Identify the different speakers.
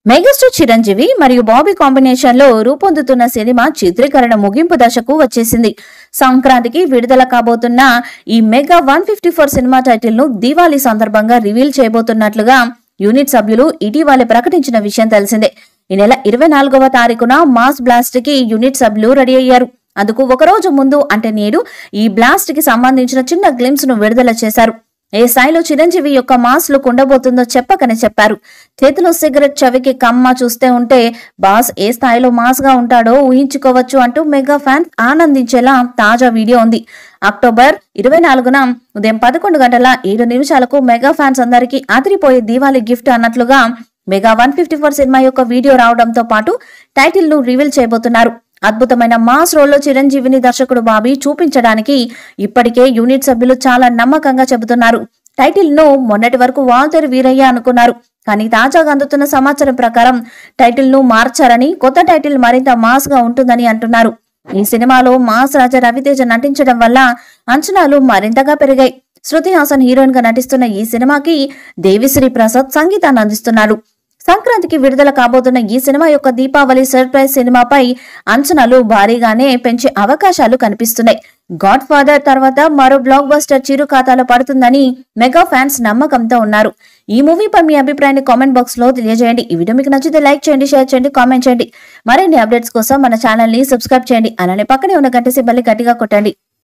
Speaker 1: megastar Chiranjeevi మరియు Bobby combination లో రూపొందుతున్న సినిమా చిత్రీకరణ ముగింపు దశకు వచ్చేసింది సంక్రాంతికి విడుదల కాబోతున్న ఈ mega one fifty four cinema title ను దివాళీ సందర్భంగా రివీల్ చేయబోతున్నట్లుగా యూనిట్ సభ్యులు ఇటీవలే ప్రకటించిన విషయం తెలిసిందే ఈ నెల ఇరవై నాలుగవ తారీఖున మాస్ బ్లాస్ట్ కి యూనిట్ సభ్యులు రెడీ అయ్యారు అందుకు ఒక రోజు ముందు అంటే నేడు ఈ బ్లాస్ట్ కి సంబంధించిన చిన్న గ్లిమ్స్ ను విడుదల చేశారు ఏ స్థాయిలో చిరంజీవి యొక్క మాస్ లుక్ ఉండబోతుందో చెప్పకనే చెప్పారు చేతిలో సిగరెట్ చవికి కమ్మ చూస్తే ఉంటే బాస్ ఏ స్థాయిలో మాస్ గా ఉంటాడో ఊహించుకోవచ్చు అంటూ మెగా ఫ్యాన్స్ ఆనందించేలా తాజా వీడియో ఉంది అక్టోబర్ ఇరవై నాలుగున ఉదయం పదకొండు గంటల ఏడు నిమిషాలకు మెగా ఫ్యాన్స్ అందరికీ అదిరిపోయే దీవాళీ గిఫ్ట్ అన్నట్లుగా mega one fifty four cinema యొక్క వీడియో రావడంతో పాటు టైటిల్ ను రివీల్ చేయబోతున్నారు అద్భుతమైన మాస్ రోల్లో చిరంజీవిని దర్శకుడు బాబీ చూపించడానికి ఇప్పటికే యూనిట్ సభ్యులు చాలా నమ్మకంగా చెబుతున్నారు టైటిల్ ను మొన్నటి వరకు వాల్తేరు వీరయ్య అనుకున్నారు కానీ తాజాగా అందుతున్న సమాచారం ప్రకారం టైటిల్ ను మార్చారని కొత్త టైటిల్ మరింత మాస్ గా ఉంటుందని అంటున్నారు ఈ సినిమాలో మాస్ రాజా రవితేజ నటించడం వల్ల అంచనాలు మరింతగా పెరిగాయి శృతి హాసన్ హీరోయిన్ గా నటిస్తున్న ఈ సినిమాకి దేవిశ్రీ ప్రసాద్ సంగీతాన్ని అందిస్తున్నారు సంక్రాంతికి విడుదల కాబోతున్న ఈ సినిమా యొక్క దీపావళి సర్ప్రైజ్ సినిమాపై అంచనాలు భారీగానే పెంచే అవకాశాలు కనిపిస్తున్నాయి గాడ్ ఫాదర్ తర్వాత మరో బ్లాక్ బస్టర్ చిరు ఖాతాలో పడుతుందని మెగా ఫ్యాన్స్ నమ్మకంతో ఉన్నారు ఈ మూవీపై మీ అభిప్రాయాన్ని కామెంట్ బాక్స్ లో తెలియజేయండి ఈ వీడియో మీకు నచ్చితే లైక్ చేయండి షేర్ చేయండి కామెంట్ చేయండి మరిన్ని అప్డేట్స్ కోసం మన ఛానల్ ని సబ్స్క్రైబ్ చేయండి అలానే పక్కనే ఉన్న గంట సింబల్ని గట్టిగా కొట్టండి